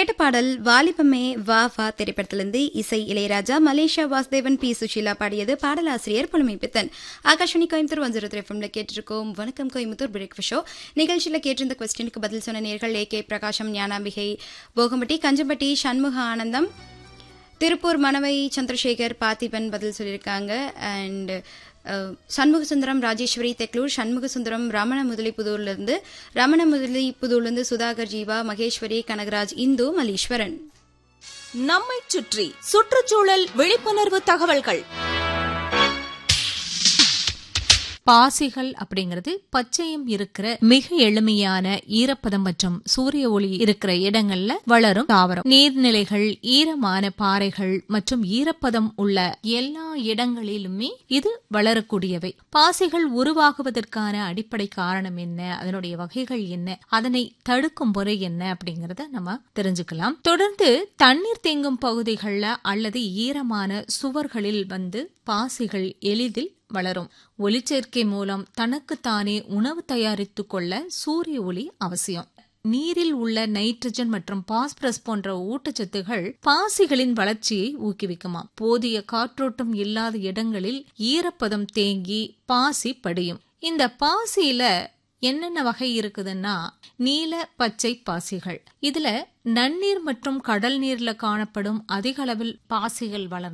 கேட்ட பாடல் வாலிபமே வா வா திரைப்படத்திலிருந்து இசை இளையராஜா மலேசியா வாசுதேவன் பி சுஷீலா பாடியது பாடலாசிரியர் Pulamai Pithan Akashvani Coimbatore one zero three எஃப்எம்ல கேட்டிருக்கோம் வணக்கம் கோயம்புத்தூர் பிரேக்ஃபாஸ்ட் ஷோ நிகழ்ச்சியில் கேட்டிருந்த கொஸ்டினுக்கு பதில் சொன்ன நேர்கள் ஏ கே பிரகாஷம் ஞானாம்பிகை போகம்பட்டி கஞ்சம்பட்டி சண்முக ஆனந்தம் திருப்பூர் மணவை சந்திரசேகர் பார்த்திபன் பதில் சொல்லியிருக்காங்க அண்ட் சண்முக சுந்தரம் ராஜேஸ்வரி தெக்லூர் சண்முக சுந்தரம் ரமண முதலிப்புதூர்லேருந்து ரமண முதலிப்புதூர்லேருந்து சுதாகர் ஜீவா மகேஸ்வரி கனகராஜ் இந்து மலீஸ்வரன் நம்மை சுற்றி சுற்றுச்சூழல் விழிப்புணர்வு தகவல்கள் பாசிகள் அப்படிங்கிறது பச்சையம் இருக்கிற மிக எளிமையான ஈரப்பதம் மற்றும் சூரிய ஒளி இருக்கிற இடங்கள்ல வளரும் தாவரம் நீர்நிலைகள் ஈரமான பாறைகள் மற்றும் ஈரப்பதம் உள்ள எல்லா இடங்களிலுமே இது வளரக்கூடியவை பாசிகள் உருவாகுவதற்கான அடிப்படை காரணம் என்ன அதனுடைய வகைகள் என்ன அதனை தடுக்கும் முறை என்ன அப்படிங்கறத நம்ம தெரிஞ்சுக்கலாம் தொடர்ந்து தண்ணீர் தேங்கும் பகுதிகளில் அல்லது ஈரமான சுவர்களில் வந்து பாசிகள் எளிதில் வளரும் ஒளிச்சேர்க்கை மூலம் தனக்குத்தானே உணவு தயாரித்துக் கொள்ள சூரிய ஒளி அவசியம் நீரில் உள்ள நைட்ரஜன் மற்றும் பாஸ்பரஸ் போன்ற ஊட்டச்சத்துகள் பாசிகளின் வளர்ச்சியை ஊக்குவிக்குமாம் போதிய காற்றோட்டம் இல்லாத இடங்களில் ஈரப்பதம் தேங்கி பாசி படியும் இந்த பாசியில என்னென்ன வகை இருக்குதுன்னா நீல பச்சை பாசிகள் இதுல நன்னீர் மற்றும் கடல் நீர்ல காணப்படும் அதிக அளவில் பாசிகள் வளர்ந்து